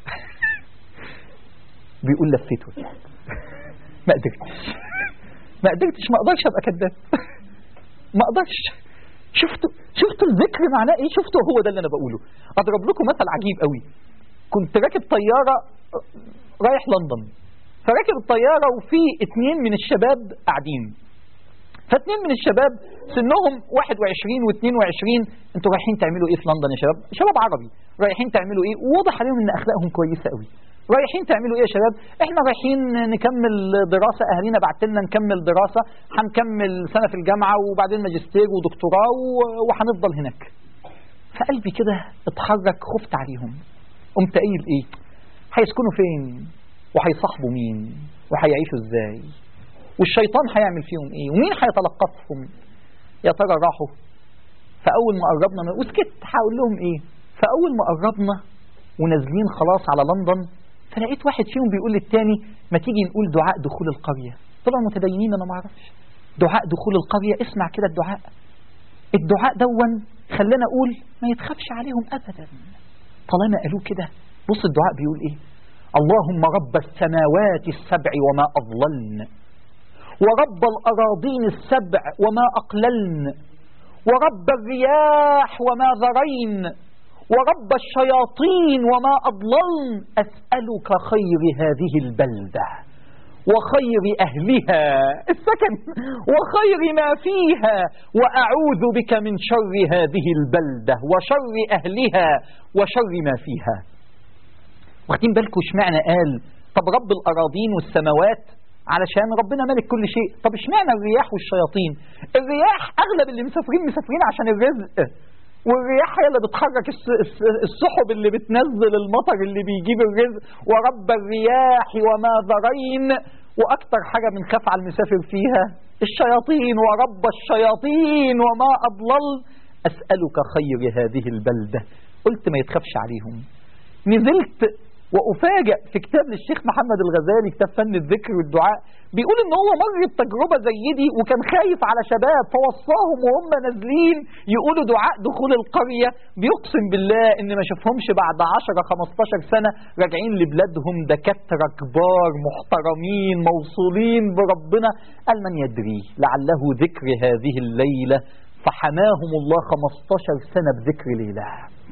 بيقول لفيت ورجعت ما قدرتش ما قدرتش ما اقدرش ابقى كذاب ما اقدرش شفتوا شفتوا الذكر معناه ايه شفتوا هو ده اللي انا بقوله اضرب لكم مثل عجيب قوي كنت راكب طياره رايح لندن فراكب الطياره وفي اتنين من الشباب قاعدين فاتنين من الشباب سنهم 21 و22 انتوا رايحين تعملوا ايه في لندن يا شباب شباب عربي رايحين تعملوا ايه وواضح عليهم ان اخلاقهم كويسه قوي رايحين تعملوا ايه يا شباب احنا رايحين نكمل دراسه اهالينا بعت لنا نكمل دراسه هنكمل سنه في الجامعه وبعدين ماجستير ودكتوراه و- وهنفضل هناك فقلبي كده اتحرك خفت عليهم قمت قايل ايه هيسكنوا فين وهيصاحبوا مين وهيعيشوا ازاي والشيطان هيعمل فيهم ايه ومين هيتلقفهم يا ترى راحوا فاول ما قربنا من- وسكت هقول لهم ايه فاول ما قربنا ونازلين خلاص على لندن فلقيت واحد فيهم بيقول للتاني ما تيجي نقول دعاء دخول القريه طبعا متدينين انا ما اعرفش دعاء دخول القريه اسمع كده الدعاء الدعاء دون خلينا اقول ما يتخافش عليهم ابدا طالما قالوه كده بص الدعاء بيقول ايه اللهم رب السماوات السبع وما اضللن ورب الأراضين السبع وما أقللن ورب الرياح وما ذرين ورب الشياطين وما أضللن أسألك خير هذه البلدة وخير أهلها السكن وخير ما فيها وأعوذ بك من شر هذه البلدة وشر أهلها وشر ما فيها واخدين بالكم اشمعنى قال طب رب الأراضين والسماوات علشان ربنا ملك كل شيء طب اشمعنى الرياح والشياطين الرياح أغلب اللي مسافرين مسافرين عشان الرزق والرياح هي اللي بتحرك الس- الس- السحب اللي بتنزل المطر اللي بيجيب الرزق ورب الرياح وما ذرين واكتر حاجة بنخاف على المسافر فيها الشياطين ورب الشياطين وما اضلل اسألك خير هذه البلدة قلت ما يتخافش عليهم نزلت وأفاجأ في كتاب للشيخ محمد الغزالي كتاب فن الذكر والدعاء بيقول ان هو مر بتجربة زي دي وكان خايف على شباب فوصاهم وهم نازلين يقولوا دعاء دخول القرية بيقسم بالله ان ما شافهمش بعد 10 15 سنة راجعين لبلادهم دكاترة كبار محترمين موصولين بربنا قال من يدري لعله ذكر هذه الليلة فحماهم الله 15 سنة بذكر ليلة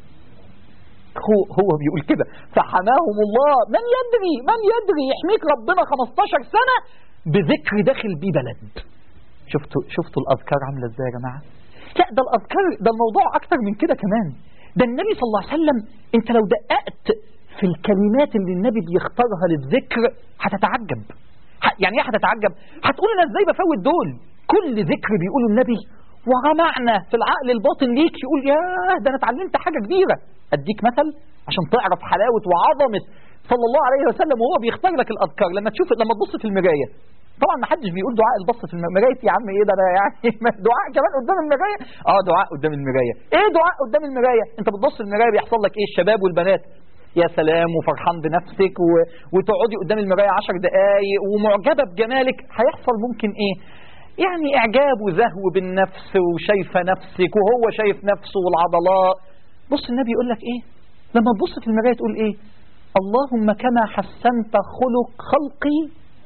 هو هو بيقول كده فحماهم الله من يدري من يدري يحميك ربنا 15 سنة بذكر داخل بيه بلد شفتوا شفتوا الأذكار عاملة ازاي يا جماعة لا ده الأذكار ده الموضوع أكتر من كده كمان ده النبي صلى الله عليه وسلم انت لو دققت في الكلمات اللي النبي بيختارها للذكر هتتعجب ه- يعني ايه هتتعجب هتقول انا ازاي بفوت دول كل ذكر بيقوله النبي وراه معنى في العقل الباطن ليك يقول ياه ده انا اتعلمت حاجه كبيره اديك مثل عشان تعرف حلاوه وعظمه صلى الله عليه وسلم وهو بيختار لك الاذكار لما تشوف لما تبص في المرايه طبعا ما حدش بيقول دعاء البص في المرايه يا عم ايه ده انا يعني دعاء كمان قدام المرايه اه دعاء قدام المرايه ايه دعاء قدام المرايه انت بتبص في المرايه بيحصل لك ايه الشباب والبنات يا سلام وفرحان بنفسك و... وتقعدي قدام المرايه عشر دقايق ومعجبه بجمالك هيحصل ممكن ايه يعني اعجاب وزهو بالنفس وشايفه نفسك وهو شايف نفسه والعضلات بص النبي يقول لك ايه لما تبص في المرايه تقول ايه اللهم كما حسنت خلق خلقي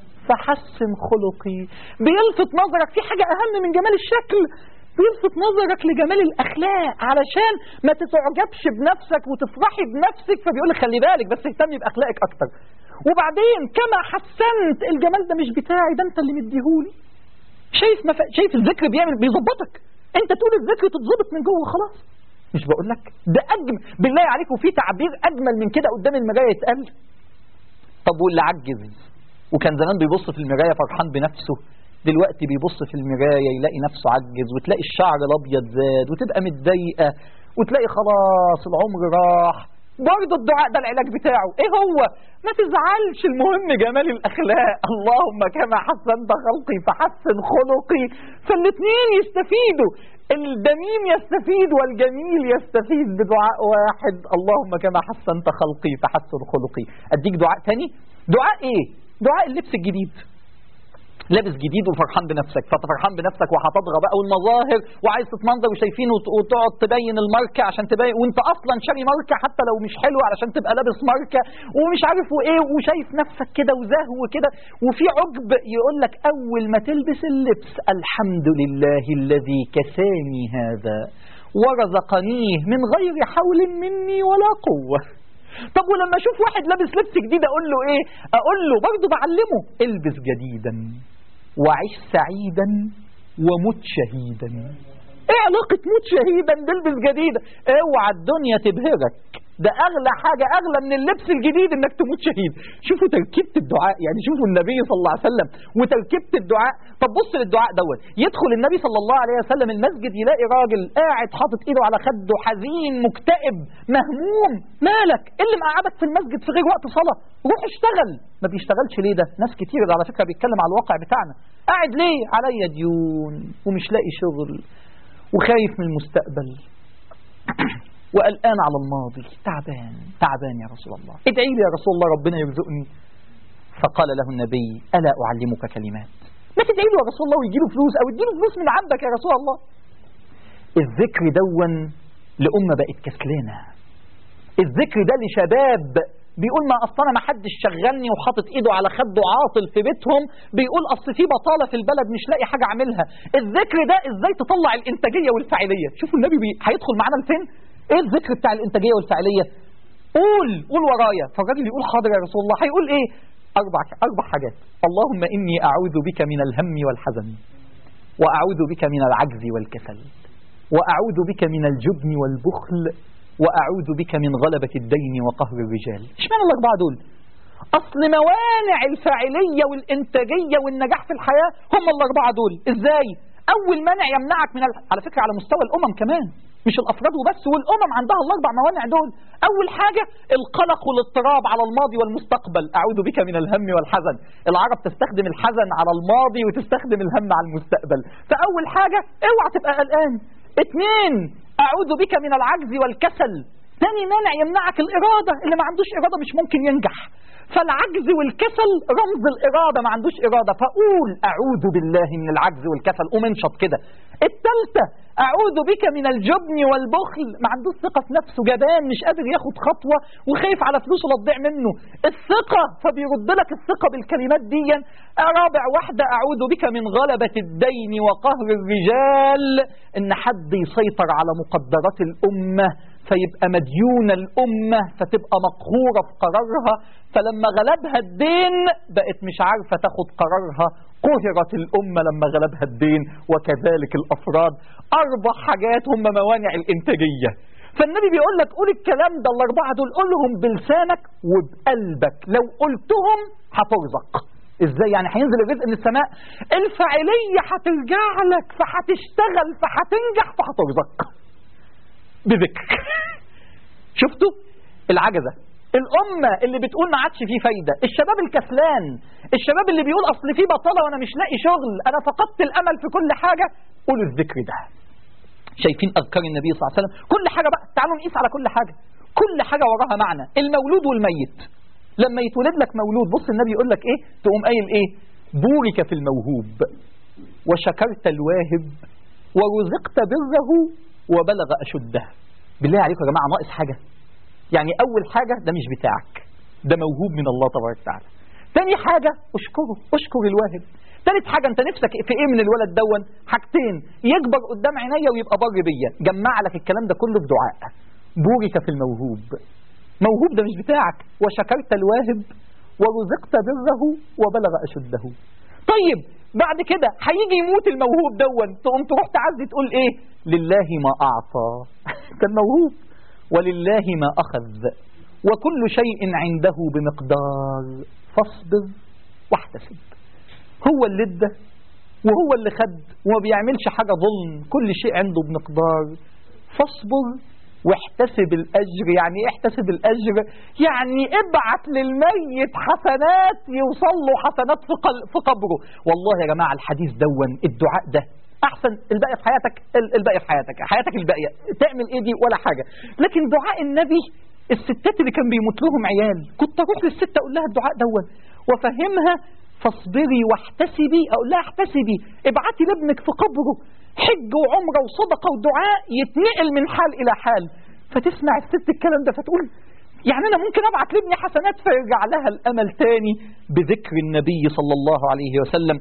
فحسن خلقي بيلفت نظرك في حاجة أهم من جمال الشكل بيلفت نظرك لجمال الأخلاق علشان ما تتعجبش بنفسك وتفرحي بنفسك فبيقول لك خلي بالك بس اهتمي بأخلاقك أكتر وبعدين كما حسنت الجمال ده مش بتاعي ده أنت اللي مديهولي شايف مف... شايف الذكر بيعمل بيظبطك أنت تقول الذكر تتظبط من جوه خلاص مش بقول لك ده أجمل بالله عليكم في تعبير أجمل من كده قدام المراية يتقال طب واللي عجز وكان زمان بيبص في المراية فرحان بنفسه دلوقتي بيبص في المراية يلاقي نفسه عجز وتلاقي الشعر الأبيض زاد وتبقى متضايقة وتلاقي خلاص العمر راح برضه الدعاء ده العلاج بتاعه ايه هو ما تزعلش المهم جمال الاخلاق اللهم كما حسنت خلقي فحسن خلقي فالاتنين يستفيدوا الدميم يستفيد والجميل يستفيد بدعاء واحد اللهم كما حسنت خلقي فحسن خلقي اديك دعاء تاني دعاء ايه دعاء اللبس الجديد لابس جديد وفرحان بنفسك ففرحان بنفسك وهتضغى بقى والمظاهر وعايز تتمنظر وشايفين وت- وتقعد تبين الماركه عشان تبين وانت اصلا شاري ماركه حتى لو مش حلوه علشان تبقى لابس ماركه ومش عارف وايه وشايف نفسك كده وزهو كده وفي عجب يقول لك اول ما تلبس اللبس الحمد لله الذي كساني هذا ورزقنيه من غير حول مني ولا قوه طب ولما اشوف واحد لابس لبس جديد اقول له ايه اقول له برضه بعلمه البس جديدا وعيش سعيدا ومت شهيدا ايه علاقة موت شهيدا بلبس جديدة اوعى الدنيا تبهرك ده اغلى حاجة اغلى من اللبس الجديد انك تموت شهيد شوفوا تركيبة الدعاء يعني شوفوا النبي صلى الله عليه وسلم وتركيبة الدعاء طب بص للدعاء دوت يدخل النبي صلى الله عليه وسلم المسجد يلاقي راجل قاعد حاطط ايده على خده حزين مكتئب مهموم مالك ايه اللي مقعدك في المسجد في غير وقت صلاة روح اشتغل ما بيشتغلش ليه ده ناس كتير على فكرة بيتكلم على الواقع بتاعنا قاعد ليه عليا ديون ومش لاقي شغل وخايف من المستقبل وقلقان على الماضي تعبان تعبان يا رسول الله ادعي لي يا رسول الله ربنا يرزقني فقال له النبي ألا أعلمك كلمات ما تدعي له يا رسول الله ويجي له فلوس أو اديله فلوس من عندك يا رسول الله الذكر دون لأمة بقت كسلانة الذكر ده لشباب بيقول ما اصل انا ما حدش شغلني وحاطط ايده على خده عاطل في بيتهم بيقول اصل في بطاله في البلد مش لاقي حاجه اعملها الذكر ده ازاي تطلع الانتاجيه والفاعليه شوفوا النبي بي... هيدخل معانا لفين ايه الذكر بتاع الانتاجيه والفاعليه قول قول ورايا فالراجل يقول حاضر يا رسول الله هيقول ايه أربع أربع حاجات اللهم إني أعوذ بك من الهم والحزن وأعوذ بك من العجز والكسل وأعوذ بك من الجبن والبخل وأعوذ بك من غلبة الدين وقهر الرجال اشمعنى الأربعة دول أصل موانع الفاعلية والإنتاجية والنجاح في الحياة هم الأربعة دول إزاي؟ أول مانع يمنعك من ال... على فكرة على مستوى الأمم كمان مش الأفراد وبس والأمم عندها الأربع موانع دول أول حاجة القلق والاضطراب على الماضي والمستقبل أعوذ بك من الهم والحزن العرب تستخدم الحزن على الماضي وتستخدم الهم على المستقبل فأول حاجة اوعى تبقى قلقان اتنين أعوذ بك من العجز والكسل تاني مانع يمنعك الإرادة اللي ما عندوش إرادة مش ممكن ينجح فالعجز والكسل رمز الإرادة ما عندوش إرادة فقول أعوذ بالله من العجز والكسل قوم انشط كده التالتة أعوذ بك من الجبن والبخل ما عندوش ثقة في نفسه جبان مش قادر ياخد خطوة وخايف على فلوسه لا تضيع منه الثقة فبيرد لك الثقة بالكلمات دي رابع واحدة أعوذ بك من غلبة الدين وقهر الرجال إن حد يسيطر على مقدرات الأمة فيبقى مديونة الأمة فتبقى مقهورة في قرارها فلما غلبها الدين بقت مش عارفة تاخد قرارها قهرت الأمة لما غلبها الدين وكذلك الأفراد أربع حاجات هم موانع الإنتاجية فالنبي بيقول لك قول الكلام ده الأربعة دول قولهم بلسانك وبقلبك لو قلتهم هترزق ازاي يعني هينزل الرزق من السماء الفاعلية هترجع لك فهتشتغل فهتنجح فهترزق بذكر شفتوا العجزة الأمة اللي بتقول ما عادش فيه فايدة الشباب الكسلان الشباب اللي بيقول أصل فيه بطالة وأنا مش لاقي شغل أنا فقدت الأمل في كل حاجة قولوا الذكر ده شايفين أذكار النبي صلى الله عليه وسلم كل حاجة بقى تعالوا نقيس على كل حاجة كل حاجة وراها معنى المولود والميت لما يتولد لك مولود بص النبي يقول لك ايه تقوم قايل ايه بورك في الموهوب وشكرت الواهب ورزقت بره وبلغ أشده بالله عليكم يا جماعة ناقص حاجة يعني أول حاجة ده مش بتاعك ده موهوب من الله تبارك وتعالى تاني حاجة اشكره اشكر الواهب تالت حاجة انت نفسك في ايه من الولد دون حاجتين يكبر قدام عينيا ويبقى بر بيا جمع لك الكلام ده كله في دعاء بورك في الموهوب موهوب ده مش بتاعك وشكرت الواهب ورزقت بره وبلغ أشده طيب بعد كده هيجي يموت الموهوب دون تقوم تروح تعزي تقول ايه لله ما أعطى كان موهوب ولله ما أخذ وكل شيء عنده بمقدار فاصبر واحتسب هو اللي ادى وهو اللي خد وما بيعملش حاجة ظلم كل شيء عنده بمقدار فاصبر واحتسب الأجر يعني ايه احتسب الأجر يعني ابعت للميت حسنات يوصل له حسنات في, قل في قبره والله يا جماعة الحديث دون الدعاء ده أحسن الباقي في حياتك الباقي في حياتك حياتك الباقية تعمل ايه دي ولا حاجة لكن دعاء النبي الستات اللي كان بيموت لهم عيال كنت اروح للست اقول لها الدعاء دون وافهمها فاصبري واحتسبي اقول لها احتسبي ابعتي لابنك في قبره حج وعمرة وصدقة ودعاء يتنقل من حال إلى حال فتسمع الست الكلام ده فتقول يعني أنا ممكن أبعت لابني حسنات فيرجع لها الأمل تاني بذكر النبي صلى الله عليه وسلم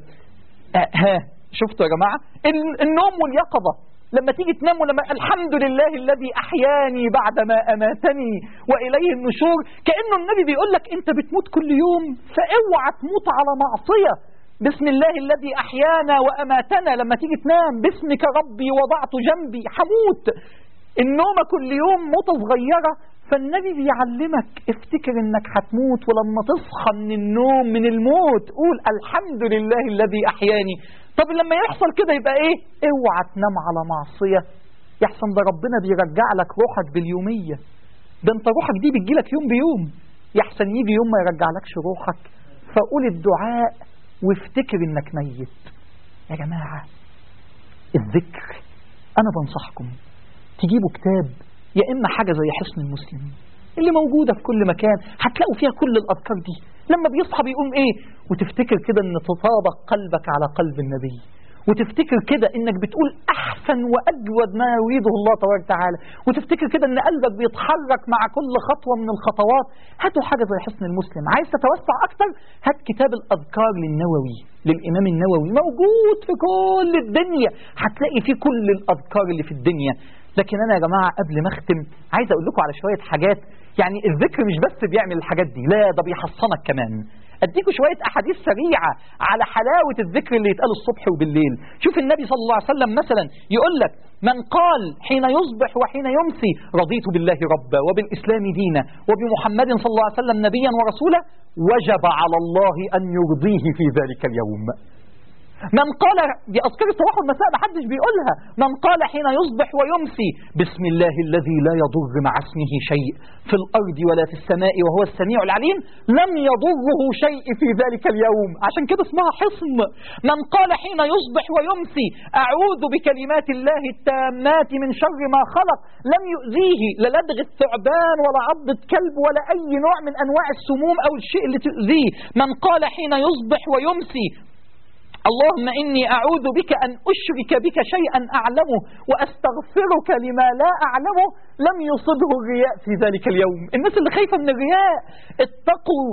آه ها شفتوا يا جماعة النوم واليقظة لما تيجي تنام ولما الحمد لله الذي أحياني بعدما أماتني وإليه النشور كأنه النبي بيقول لك أنت بتموت كل يوم فاوعى تموت على معصية بسم الله الذي أحيانا وأماتنا لما تيجي تنام باسمك ربي وضعت جنبي حموت النومة كل يوم موتة صغيرة فالنبي بيعلمك افتكر انك هتموت ولما تصحى من النوم من الموت قول الحمد لله الذي أحياني طب لما يحصل كده يبقى ايه اوعى تنام على معصية يحسن ده ربنا بيرجع لك روحك باليومية ده انت روحك دي بتجيلك يوم بيوم يحسن يجي يوم ما يرجعلكش روحك فقول الدعاء وافتكر انك ميت يا جماعة الذكر انا بنصحكم تجيبوا كتاب يا اما حاجة زي حصن المسلم اللي موجودة في كل مكان هتلاقوا فيها كل الأذكار دي لما بيصحى بيقوم ايه وتفتكر كده ان تطابق قلبك على قلب النبي وتفتكر كده انك بتقول احسن واجود ما يريده الله تبارك وتعالى وتفتكر كده ان قلبك بيتحرك مع كل خطوة من الخطوات هاتوا حاجة زي حسن المسلم عايز تتوسع اكتر هات كتاب الاذكار للنووي للامام النووي موجود في كل الدنيا هتلاقي فيه كل الاذكار اللي في الدنيا لكن انا يا جماعة قبل ما اختم عايز اقول لكم على شوية حاجات يعني الذكر مش بس بيعمل الحاجات دي لا ده بيحصنك كمان اديكم شويه احاديث سريعه على حلاوه الذكر اللي يتقال الصبح وبالليل شوف النبي صلى الله عليه وسلم مثلا يقول لك من قال حين يصبح وحين يمسي رضيت بالله ربا وبالاسلام دينا وبمحمد صلى الله عليه وسلم نبيا ورسولا وجب على الله ان يرضيه في ذلك اليوم من قال دي أذكار الصباح والمساء ما حدش بيقولها من قال حين يصبح ويمسي بسم الله الذي لا يضر مع اسمه شيء في الأرض ولا في السماء وهو السميع العليم لم يضره شيء في ذلك اليوم عشان كده اسمها حصن من قال حين يصبح ويمسي أعوذ بكلمات الله التامات من شر ما خلق لم يؤذيه لا لدغ الثعبان ولا عضة كلب ولا أي نوع من أنواع السموم أو الشيء اللي تؤذيه من قال حين يصبح ويمسي اللهم إني أعوذ بك أن أشرك بك شيئا أعلمه وأستغفرك لما لا أعلمه لم يصبه الرياء في ذلك اليوم الناس اللي خايفة من الرياء اتقوا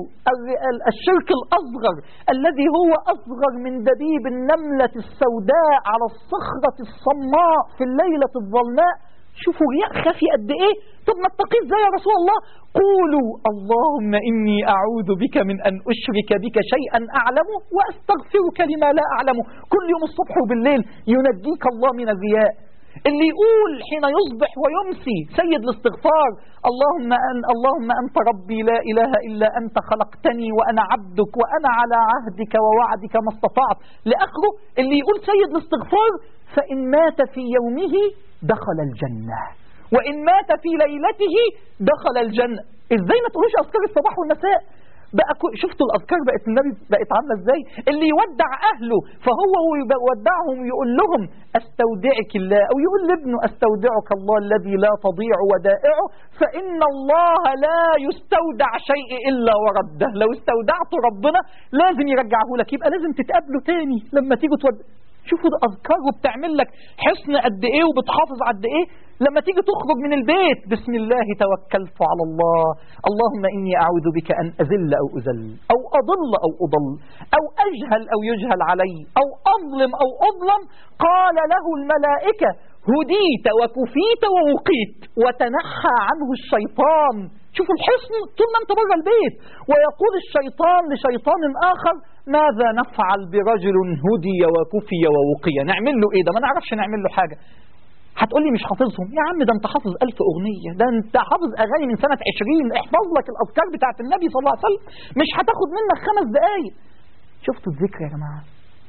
الشرك الأصغر الذي هو أصغر من دبيب النملة السوداء على الصخرة الصماء في الليلة الظلماء شوفوا رياء خفي قد ايه طب ما اتقيه ازاي يا رسول الله قولوا اللهم اني اعوذ بك من ان اشرك بك شيئا اعلمه واستغفرك لما لا اعلمه كل يوم الصبح وبالليل ينجيك الله من الرياء اللي يقول حين يصبح ويمسي سيد الاستغفار اللهم أن اللهم أنت ربي لا إله إلا أنت خلقتني وأنا عبدك وأنا على عهدك ووعدك ما استطعت لآخره اللي يقول سيد الاستغفار فإن مات في يومه دخل الجنة وإن مات في ليلته دخل الجنة إزاي ما تقولوش أذكار الصباح والمساء بقى شفتوا الأذكار بقت النبي بقت عاملة إزاي اللي يودع أهله فهو يودعهم يقول لهم أستودعك الله أو يقول لابنه أستودعك الله الذي لا تضيع ودائعه فإن الله لا يستودع شيء إلا ورده لو استودعت ربنا لازم يرجعه لك يبقى لازم تتقابلوا تاني لما تيجوا تودع شوفوا ده أذكار وبتعمل لك حصن قد إيه وبتحافظ قد إيه لما تيجي تخرج من البيت بسم الله توكلت على الله اللهم إني أعوذ بك أن أذل أو أذل أو أضل أو أضل أو أجهل أو يجهل علي أو أظلم أو أظلم قال له الملائكة هديت وكفيت ووقيت وتنحى عنه الشيطان شوفوا الحصن طول ما انت بره البيت ويقول الشيطان لشيطان آخر ماذا نفعل برجل هدي وكفي ووقي نعمل له ايه ده ما نعرفش نعمل له حاجة هتقول لي مش حافظهم يا عم ده انت حافظ ألف أغنية ده انت حافظ أغاني من سنة 20 احفظ لك الأذكار بتاعت النبي صلى الله عليه وسلم مش هتاخد منك خمس دقايق شفتوا الذكر يا جماعة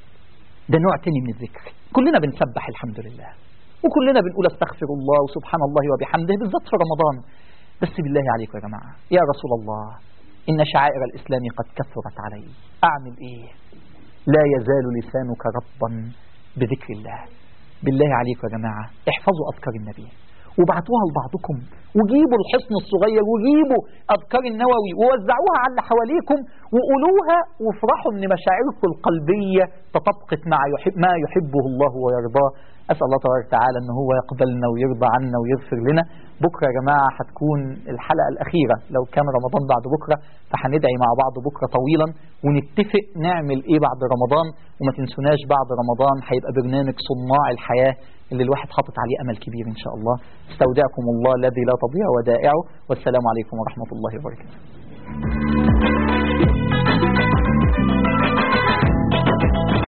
ده نوع تاني من الذكر كلنا بنسبح الحمد لله وكلنا بنقول استغفر الله وسبحان الله وبحمده بالذات في رمضان بس بالله عليكم يا جماعة يا رسول الله إن شعائر الإسلام قد كثرت علي أعمل إيه لا يزال لسانك رطبا بذكر الله بالله عليكم يا جماعة احفظوا أذكار النبي وبعتوها لبعضكم وجيبوا الحصن الصغير وجيبوا أذكار النووي ووزعوها على اللي حواليكم وقولوها وافرحوا ان مشاعركم القلبية تطبقت مع يحب ما يحبه الله ويرضاه أسأل الله تبارك وتعالى أن هو يقبلنا ويرضى عنا ويغفر لنا بكرة يا جماعة هتكون الحلقة الأخيرة لو كان رمضان بعد بكرة فهندعي مع بعض بكرة طويلا ونتفق نعمل إيه بعد رمضان وما تنسوناش بعد رمضان هيبقى برنامج صناع الحياة اللي الواحد حاطط عليه أمل كبير إن شاء الله استودعكم الله الذي لا تضيع ودائعه والسلام عليكم ورحمة الله وبركاته